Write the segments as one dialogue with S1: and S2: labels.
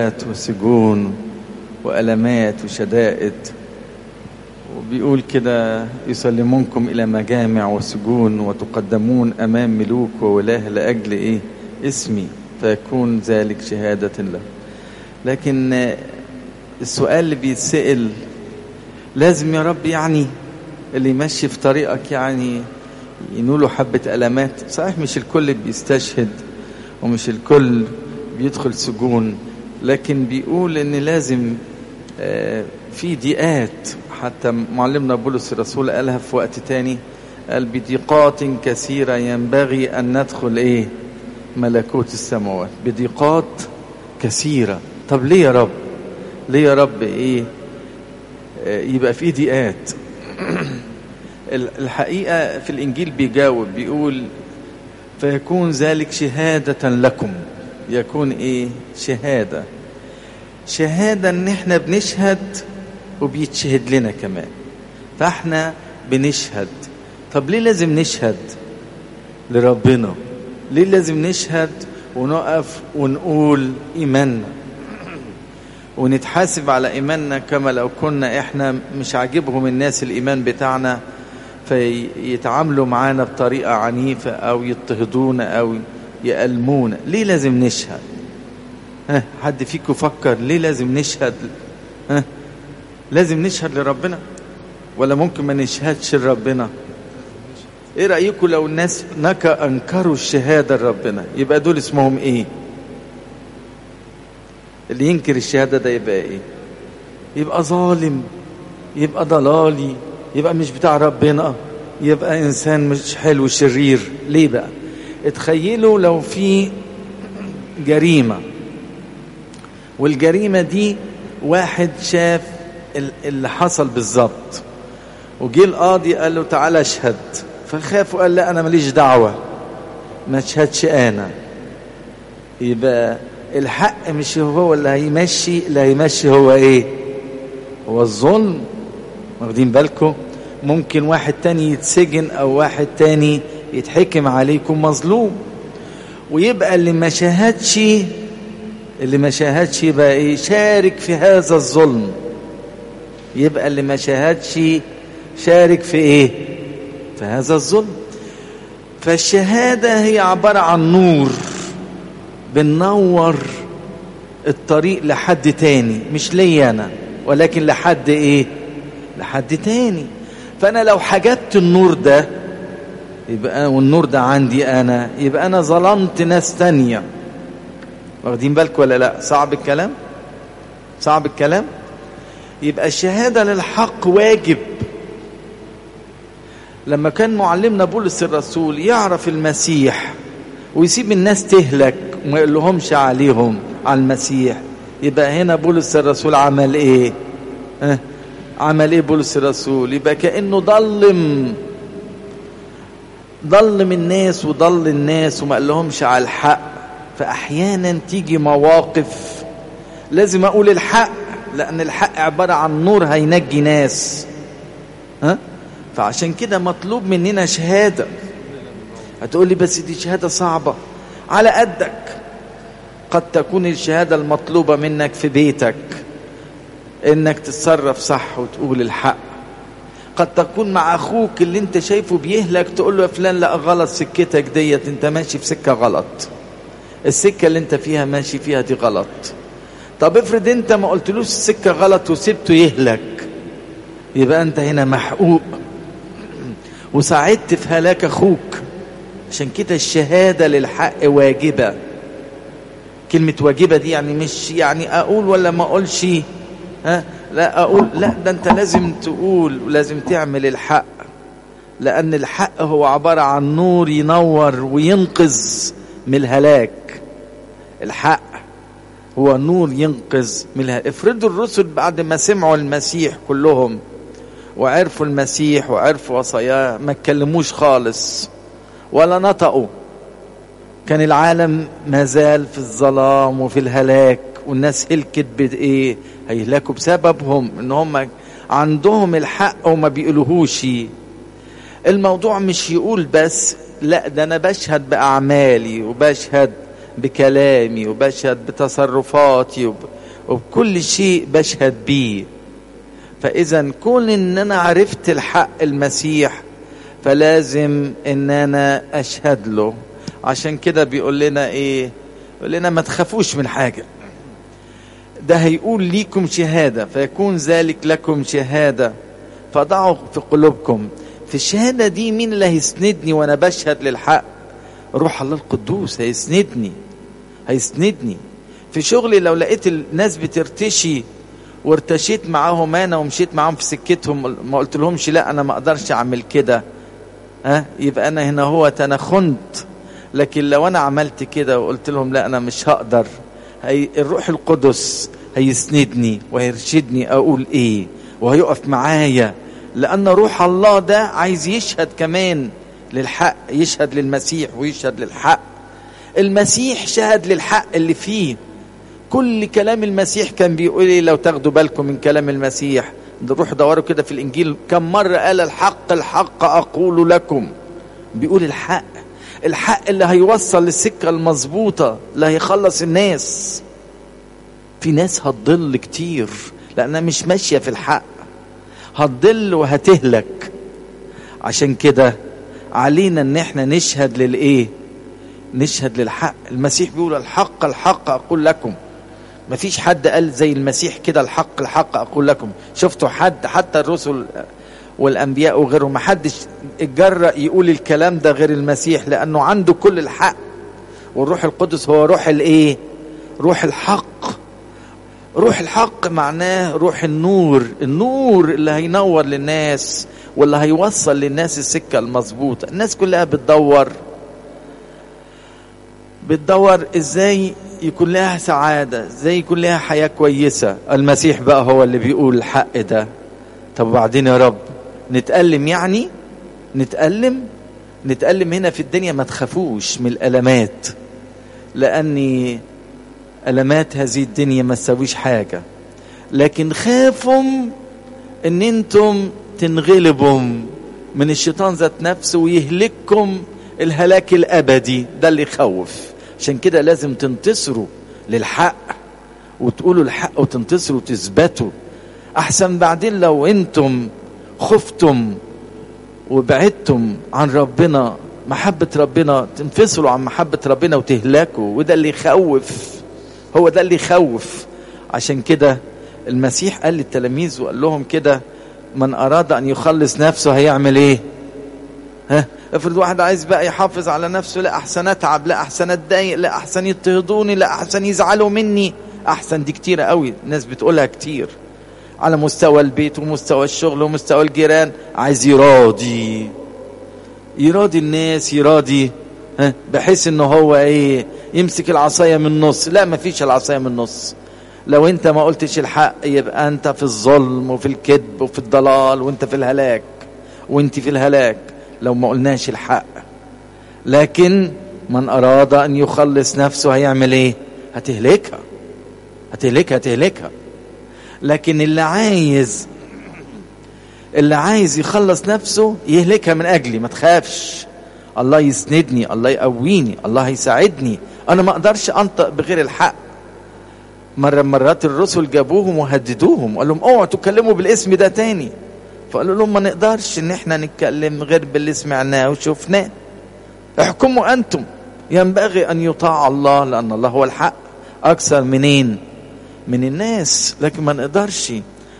S1: وسجون وألمات وشدائد وبيقول كده يسلمونكم إلى مجامع وسجون وتقدمون أمام ملوك وولاه لأجل إيه اسمي فيكون ذلك شهادة له لكن السؤال اللي بيتسأل لازم يا رب يعني اللي يمشي في طريقك يعني ينوله حبة ألمات صحيح مش الكل بيستشهد ومش الكل بيدخل سجون لكن بيقول ان لازم في ضيقات حتى معلمنا بولس الرسول قالها في وقت تاني قال بضيقات كثيرة ينبغي أن ندخل إيه ملكوت السماوات بضيقات كثيرة طب ليه يا رب ليه يا رب إيه يبقى في ضيقات الحقيقة في الإنجيل بيجاوب بيقول فيكون ذلك شهادة لكم يكون إيه شهادة شهادة إن إحنا بنشهد وبيتشهد لنا كمان فإحنا بنشهد طب ليه لازم نشهد لربنا ليه لازم نشهد ونقف ونقول إيماننا ونتحاسب على إيماننا كما لو كنا إحنا مش عاجبهم الناس الإيمان بتاعنا فيتعاملوا معانا بطريقة عنيفة أو يضطهدونا أو يألمونا ليه لازم نشهد ها حد فيكم فكر ليه لازم نشهد ها لازم نشهد لربنا ولا ممكن ما نشهدش لربنا ايه رأيكم لو الناس نكا انكروا الشهادة لربنا يبقى دول اسمهم ايه اللي ينكر الشهادة ده يبقى ايه يبقى ظالم يبقى ضلالي يبقى مش بتاع ربنا يبقى انسان مش حلو شرير ليه بقى اتخيلوا لو في جريمة والجريمة دي واحد شاف اللي حصل بالظبط وجي القاضي قال له تعالى اشهد فخاف وقال لا انا ماليش دعوة ما اشهدش انا يبقى الحق مش هو اللي هيمشي اللي هيمشي هو ايه هو الظلم واخدين بالكم ممكن واحد تاني يتسجن او واحد تاني يتحكم عليه يكون مظلوم ويبقى اللي ما شاهدش اللي ما شاهدش يبقى ايه شارك في هذا الظلم يبقى اللي ما شاهدش شارك في ايه في هذا الظلم فالشهادة هي عبارة عن نور بننور الطريق لحد تاني مش ليا انا ولكن لحد ايه لحد تاني فانا لو حجبت النور ده يبقى والنور ده عندي انا يبقى انا ظلمت ناس تانية واخدين بالكم ولا لا صعب الكلام صعب الكلام يبقى الشهادة للحق واجب لما كان معلمنا بولس الرسول يعرف المسيح ويسيب الناس تهلك وما يقول لهمش عليهم على المسيح يبقى هنا بولس الرسول عمل ايه اه عمل ايه بولس الرسول يبقى كأنه ضلم ضلم الناس وضل الناس وما قال لهمش على الحق فأحيانا تيجي مواقف لازم أقول الحق لأن الحق عبارة عن نور هينجي ناس ها فعشان كده مطلوب مننا شهادة هتقول لي بس دي شهادة صعبة على قدك قد تكون الشهادة المطلوبة منك في بيتك انك تتصرف صح وتقول الحق قد تكون مع اخوك اللي انت شايفه بيهلك تقول له يا فلان لا غلط سكتك ديت انت ماشي في سكة غلط السكة اللي انت فيها ماشي فيها دي غلط طب افرض انت ما قلتلوش السكة غلط وسبته يهلك يبقى انت هنا محقوق وساعدت في هلاك اخوك عشان كده الشهادة للحق واجبة كلمة واجبة دي يعني مش يعني اقول ولا ما اقولش ها لا اقول لا ده انت لازم تقول ولازم تعمل الحق لان الحق هو عبارة عن نور ينور وينقذ من الهلاك الحق هو نور ينقذ من الهلاك افرضوا الرسل بعد ما سمعوا المسيح كلهم وعرفوا المسيح وعرفوا وصاياه ما اتكلموش خالص ولا نطقوا كان العالم ما زال في الظلام وفي الهلاك والناس هلكت بايه هيهلكوا بسببهم ان هم عندهم الحق وما بيقولوهوش الموضوع مش يقول بس لا ده انا بشهد باعمالي وبشهد بكلامي وبشهد بتصرفاتي وب... وبكل شيء بشهد بيه فاذا كون ان انا عرفت الحق المسيح فلازم ان انا اشهد له عشان كده بيقول لنا ايه يقول لنا ما تخافوش من حاجه ده هيقول ليكم شهاده فيكون ذلك لكم شهاده فضعوا في قلوبكم في الشهاده دي مين اللي هيسندني وانا بشهد للحق روح الله القدوس هيسندني هيسندني في شغلي لو لقيت الناس بترتشي وارتشيت معاهم انا ومشيت معاهم في سكتهم ما قلت لهمش لا انا ما اقدرش اعمل كده ها يبقى انا هنا هو انا خنت لكن لو انا عملت كده وقلت لهم لا انا مش هقدر هي الروح القدس هيسندني وهيرشدني اقول ايه وهيقف معايا لان روح الله ده عايز يشهد كمان للحق يشهد للمسيح ويشهد للحق المسيح شهد للحق اللي فيه كل كلام المسيح كان بيقول ايه لو تاخدوا بالكم من كلام المسيح نروح دوروا كده في الانجيل كم مره قال الحق الحق اقول لكم بيقول الحق الحق اللي هيوصل للسكه المظبوطه اللي هيخلص الناس في ناس هتضل كتير لانها مش ماشيه في الحق هتضل وهتهلك عشان كده علينا ان احنا نشهد للايه نشهد للحق المسيح بيقول الحق الحق اقول لكم مفيش حد قال زي المسيح كده الحق الحق اقول لكم شفتوا حد حتى الرسل والانبياء وغيرهم ما حدش اتجرأ يقول الكلام ده غير المسيح لانه عنده كل الحق والروح القدس هو روح الايه روح الحق روح الحق معناه روح النور النور اللي هينور للناس واللي هيوصل للناس السكه المظبوطه الناس كلها بتدور بتدور ازاي يكون لها سعادة ازاي يكون لها حياة كويسة المسيح بقى هو اللي بيقول الحق ده طب وبعدين يا رب نتألم يعني نتألم نتألم هنا في الدنيا ما تخافوش من الألمات لأني ألمات هذه الدنيا ما تسويش حاجة لكن خافوا ان انتم تنغلبوا من الشيطان ذات نفسه ويهلككم الهلاك الابدي ده اللي يخوف عشان كده لازم تنتصروا للحق وتقولوا الحق وتنتصروا وتثبتوا احسن بعدين لو انتم خفتم وبعدتم عن ربنا محبة ربنا تنفصلوا عن محبة ربنا وتهلكوا وده اللي يخوف هو ده اللي يخوف عشان كده المسيح قال للتلاميذ وقال لهم كده من أراد أن يخلص نفسه هيعمل إيه؟ ها؟ افرض واحد عايز بقى يحافظ على نفسه لا أحسن أتعب لا أحسن أتضايق لا أحسن يضطهدوني لا أحسن يزعلوا مني أحسن دي كتيرة قوي الناس بتقولها كتير على مستوى البيت ومستوى الشغل ومستوى الجيران عايز يراضي يراضي الناس يراضي ها بحيث ان هو ايه يمسك العصايه من النص لا ما فيش العصايه من النص لو انت ما قلتش الحق يبقى انت في الظلم وفي الكذب وفي الضلال وانت في الهلاك وانت في الهلاك لو ما قلناش الحق لكن من اراد ان يخلص نفسه هيعمل ايه هتهلكها هتهلكها هتهلكها لكن اللي عايز اللي عايز يخلص نفسه يهلكها من اجلي ما تخافش الله يسندني الله يقويني الله يساعدني انا ما اقدرش انطق بغير الحق مرة مرات الرسل جابوهم وهددوهم وقال لهم اوعوا تتكلموا بالاسم ده تاني فقالوا لهم ما نقدرش ان احنا نتكلم غير باللي سمعناه وشفناه احكموا انتم ينبغي ان يطاع الله لان الله هو الحق اكثر منين من الناس لكن ما نقدرش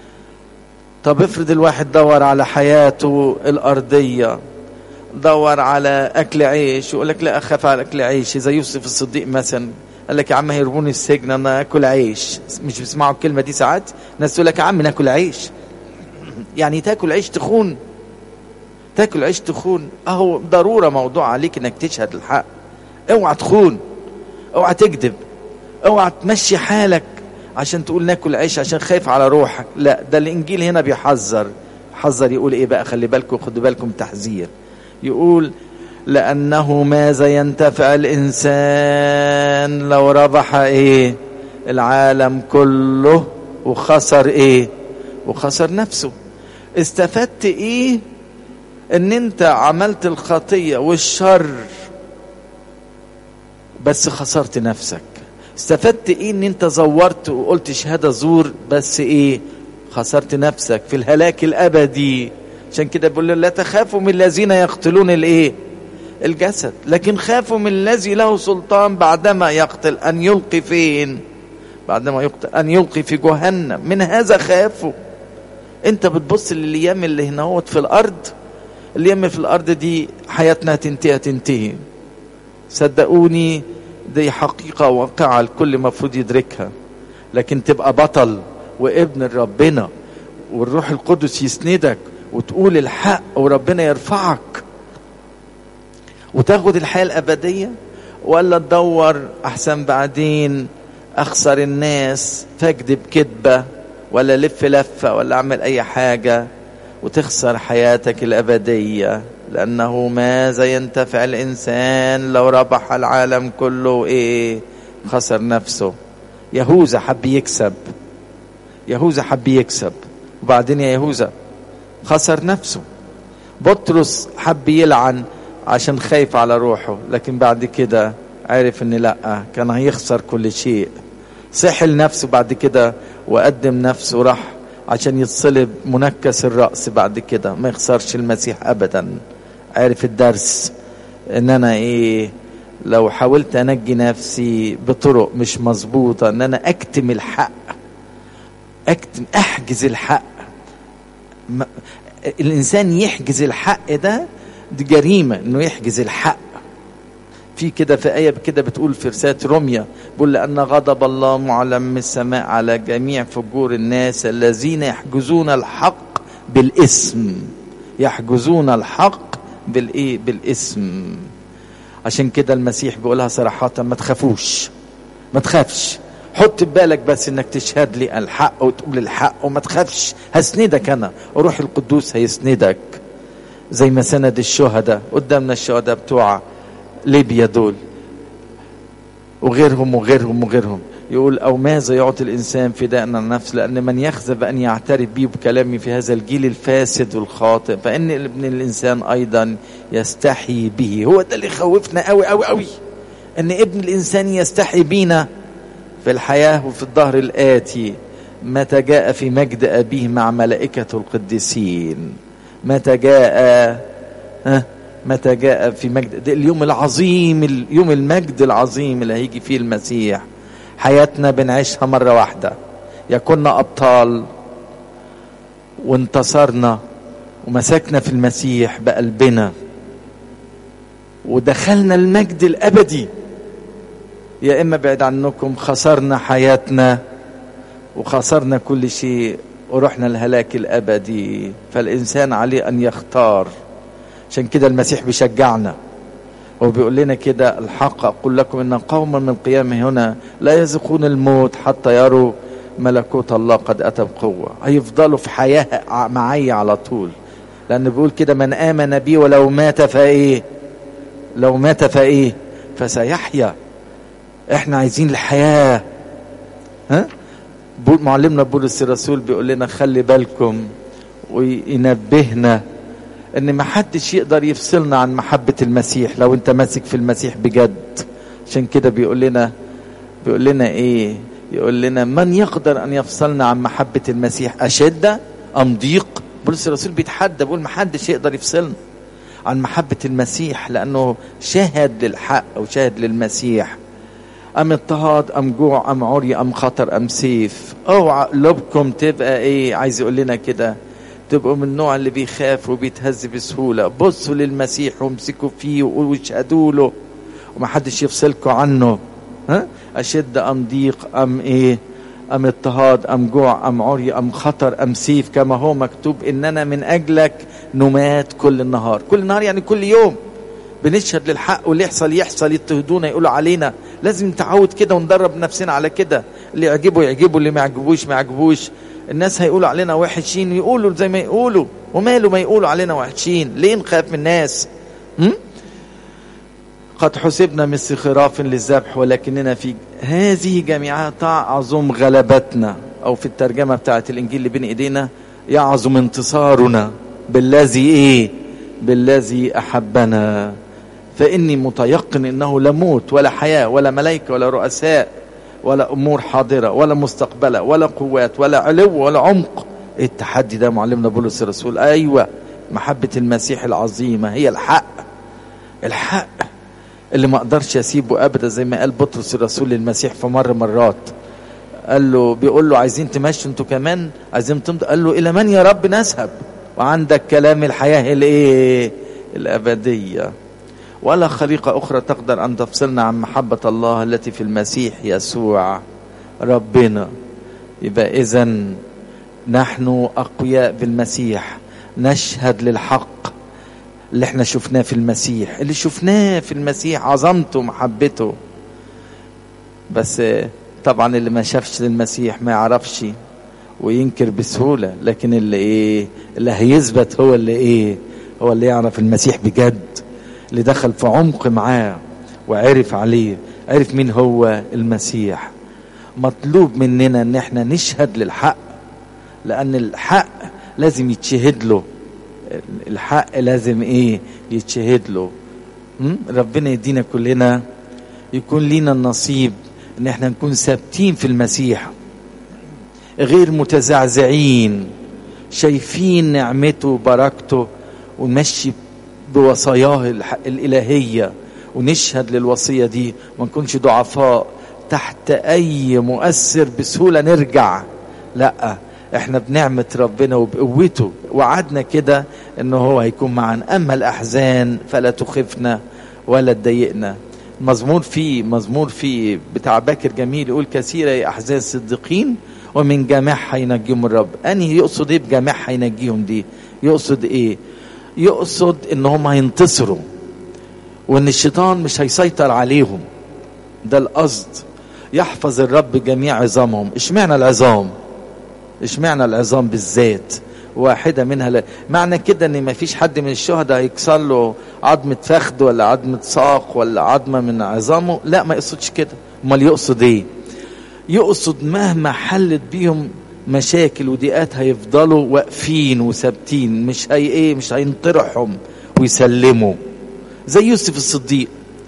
S1: طب افرض الواحد دور على حياته الارضيه دور على اكل عيش ويقول لك لا اخاف على اكل عيش زي يوسف الصديق مثلا قال لك يا عم هيرموني السجن انا اكل عيش مش بيسمعوا الكلمه دي ساعات ناس تقول لك يا عم ناكل عيش يعني تاكل عيش تخون تاكل عيش تخون اهو ضروره موضوع عليك انك تشهد الحق اوعى تخون اوعى تكذب اوعى تمشي حالك عشان تقول ناكل عيش عشان خايف على روحك لا ده الانجيل هنا بيحذر حذر يقول ايه بقى خلي بالكم خدوا بالكم تحذير يقول لأنه ماذا ينتفع الإنسان لو ربح إيه العالم كله وخسر إيه وخسر نفسه استفدت إيه ان انت عملت الخطية والشر بس خسرت نفسك استفدت ايه ان انت زورت وقلت شهادة زور بس ايه خسرت نفسك في الهلاك الابدي عشان كده بيقول لا تخافوا من الذين يقتلون الايه الجسد لكن خافوا من الذي له سلطان بعدما يقتل ان يلقي فين بعدما يقتل ان يلقي في جهنم من هذا خافوا انت بتبص للايام اللي هنا في الارض الايام في الارض دي حياتنا تنتهي تنتهي صدقوني دي حقيقة واقعة الكل المفروض يدركها لكن تبقى بطل وابن ربنا والروح القدس يسندك وتقول الحق وربنا يرفعك وتاخد الحياة الأبدية ولا تدور أحسن بعدين أخسر الناس فاكذب كذبة ولا لف لفة ولا أعمل أي حاجة وتخسر حياتك الأبدية لأنه ماذا ينتفع الإنسان لو ربح العالم كله إيه خسر نفسه يهوذا حب يكسب يهوذا حب يكسب وبعدين يا يهوذا خسر نفسه بطرس حب يلعن عشان خايف على روحه لكن بعد كده عرف ان لا كان هيخسر كل شيء سحل نفسه بعد كده وقدم نفسه راح عشان يتصلب منكس الرأس بعد كده ما يخسرش المسيح أبدا عارف الدرس ان انا ايه لو حاولت انجي نفسي بطرق مش مظبوطة ان انا اكتم الحق اكتم احجز الحق ما الانسان يحجز الحق ده دي جريمة انه يحجز الحق في كده في آية كده بتقول في رسالة روميا بيقول لأن غضب الله معلم من السماء على جميع فجور الناس الذين يحجزون الحق بالاسم يحجزون الحق بالايه بالاسم عشان كده المسيح بيقولها صراحة ما تخافوش ما تخافش حط في بالك بس انك تشهد لي الحق وتقول الحق وما تخافش هسندك انا وروح القدوس هيسندك زي ما سند الشهداء قدامنا الشهداء بتوع ليبيا دول وغيرهم وغيرهم وغيرهم يقول أو ماذا يعطي الإنسان فداء عن النفس لأن من يخذب أن يعترف بي بكلامي في هذا الجيل الفاسد والخاطئ فإن ابن الإنسان أيضا يستحي به هو ده اللي يخوفنا قوي قوي قوي أن ابن الإنسان يستحي بينا في الحياة وفي الظهر الآتي متى جاء في مجد أبيه مع ملائكة القديسين متى جاء ها متى جاء في مجد ده اليوم العظيم اليوم المجد العظيم اللي هيجي فيه المسيح حياتنا بنعيشها مرة واحدة يا كنا أبطال وانتصرنا ومسكنا في المسيح بقلبنا ودخلنا المجد الأبدي يا إما بعد عنكم خسرنا حياتنا وخسرنا كل شيء ورحنا الهلاك الأبدي فالإنسان عليه أن يختار عشان كده المسيح بيشجعنا وبيقول لنا كده الحق أقول لكم إن قوما من قيامه هنا لا يذوقون الموت حتى يروا ملكوت الله قد أتى بقوة هيفضلوا في حياة معي على طول لأن بيقول كده من آمن بي ولو مات فإيه لو مات فإيه فسيحيا إحنا عايزين الحياة ها معلمنا بولس الرسول بيقول لنا خلي بالكم وينبهنا ان ما حدش يقدر يفصلنا عن محبة المسيح لو انت ماسك في المسيح بجد عشان كده بيقول لنا بيقول لنا ايه يقول لنا من يقدر ان يفصلنا عن محبة المسيح اشدة ام ضيق بولس الرسول بيتحدى بيقول ما حدش يقدر يفصلنا عن محبة المسيح لانه شاهد للحق او شاهد للمسيح ام اضطهاد ام جوع ام عري ام خطر ام سيف اوعى قلوبكم تبقى ايه عايز يقول لنا كده تبقوا من النوع اللي بيخاف وبيتهز بسهوله بصوا للمسيح وامسكوا فيه واشهدوا له ومحدش يفصلكوا عنه ها اشد ام ضيق ام ايه ام اضطهاد ام جوع ام عري ام خطر ام سيف كما هو مكتوب اننا من اجلك نمات كل النهار كل نهار يعني كل يوم بنشهد للحق واللي يحصل يحصل يضطهدونا يقولوا علينا لازم نتعود كده وندرب نفسنا على كده اللي يعجبه يعجبه اللي ما يعجبوش ما يعجبوش الناس هيقولوا علينا وحشين يقولوا زي ما يقولوا وماله ما يقولوا علينا وحشين ليه نخاف من الناس م? قد حسبنا مثل خراف للذبح ولكننا في هذه جميعها تعظم غلبتنا او في الترجمه بتاعت الانجيل اللي بين ايدينا يعظم انتصارنا بالذي ايه بالذي احبنا فاني متيقن انه لا موت ولا حياه ولا ملائكه ولا رؤساء ولا امور حاضره ولا مستقبله ولا قوات ولا علو ولا عمق إيه التحدي ده معلمنا بولس الرسول ايوه محبه المسيح العظيمه هي الحق الحق اللي ما اقدرش اسيبه ابدا زي ما قال بطرس الرسول للمسيح في مره مرات قال له بيقول له عايزين تمشوا انتوا كمان عايزين تمضوا قال له الى من يا رب نذهب وعندك كلام الحياه الايه الابديه ولا خليقه اخرى تقدر ان تفصلنا عن محبه الله التي في المسيح يسوع ربنا يبقى اذا نحن اقوياء بالمسيح نشهد للحق اللي احنا شفناه في المسيح اللي شفناه في المسيح عظمته محبته بس طبعا اللي ما شافش للمسيح ما يعرفش وينكر بسهولة لكن اللي ايه اللي هيثبت هو اللي ايه هو اللي يعرف المسيح بجد اللي دخل في عمق معاه وعرف عليه عرف مين هو المسيح مطلوب مننا ان احنا نشهد للحق لان الحق لازم يتشهد له الحق لازم ايه يتشهد له م? ربنا يدينا كلنا يكون لينا النصيب ان احنا نكون ثابتين في المسيح غير متزعزعين شايفين نعمته وبركته ونمشي بوصاياه الالهيه ونشهد للوصيه دي ما نكونش ضعفاء تحت اي مؤثر بسهوله نرجع لا احنا بنعمة ربنا وبقوته وعدنا كده انه هو هيكون معنا اما الاحزان فلا تخفنا ولا تضايقنا مزمور فيه مزمور فيه بتاع باكر جميل يقول كثيرة احزان الصديقين ومن جميعها ينجيهم الرب انهي يقصد ايه بجميعها ينجيهم دي يقصد ايه يقصد ان هم هينتصروا وان الشيطان مش هيسيطر عليهم ده القصد يحفظ الرب جميع عظامهم اشمعنى العظام اشمعنى العظام بالذات واحدة منها لا. معنى كده ان ما فيش حد من الشهداء هيكسر له عظمة فخذ ولا عظمة ساق ولا عظمة من عظامه لا ما يقصدش كده امال يقصد ايه يقصد مهما حلت بيهم مشاكل وضيقات هيفضلوا واقفين وثابتين مش هي ايه مش هينطرحهم ويسلموا زي يوسف الصديق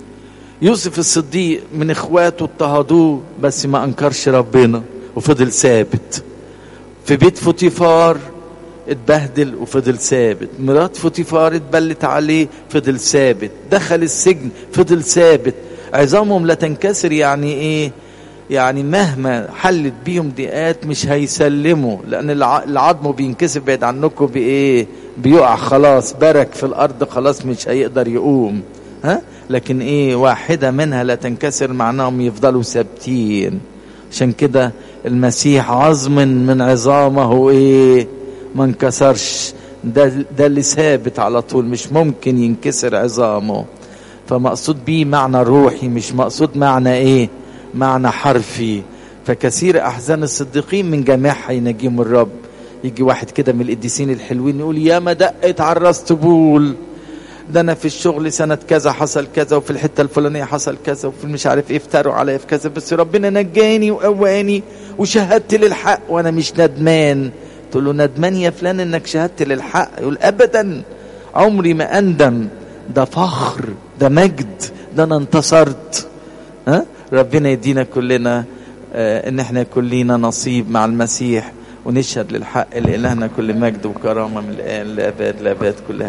S1: يوسف الصديق من اخواته اضطهدوه بس ما انكرش ربنا وفضل ثابت في بيت فوتيفار اتبهدل وفضل ثابت مرات فوتيفار اتبلت عليه فضل ثابت دخل السجن فضل ثابت عظامهم لا تنكسر يعني ايه يعني مهما حلت بيهم ضيقات مش هيسلموا لان العظم بينكسر بعيد عنكم بايه بيقع خلاص برك في الارض خلاص مش هيقدر يقوم ها لكن ايه واحده منها لا تنكسر معناهم يفضلوا ثابتين عشان كده المسيح عظم من عظامه ايه ما انكسرش ده ده اللي ثابت على طول مش ممكن ينكسر عظامه فمقصود بيه معنى روحي مش مقصود معنى ايه معنى حرفي فكثير احزان الصديقين من جميعها ينجيهم الرب يجي واحد كده من القديسين الحلوين يقول يا ما دقت على الراس طبول ده انا في الشغل سنه كذا حصل كذا وفي الحته الفلانيه حصل كذا وفي مش عارف ايه افتروا عليا في كذا بس ربنا نجاني وقواني وشهدت للحق وانا مش ندمان تقول له ندمان يا فلان انك شهدت للحق يقول ابدا عمري ما اندم ده فخر ده مجد ده انا انتصرت ها ربنا يدينا كلنا آه ان احنا كلنا نصيب مع المسيح ونشهد للحق لإلهنا كل مجد وكرامه من الان لاباد لاباد كلها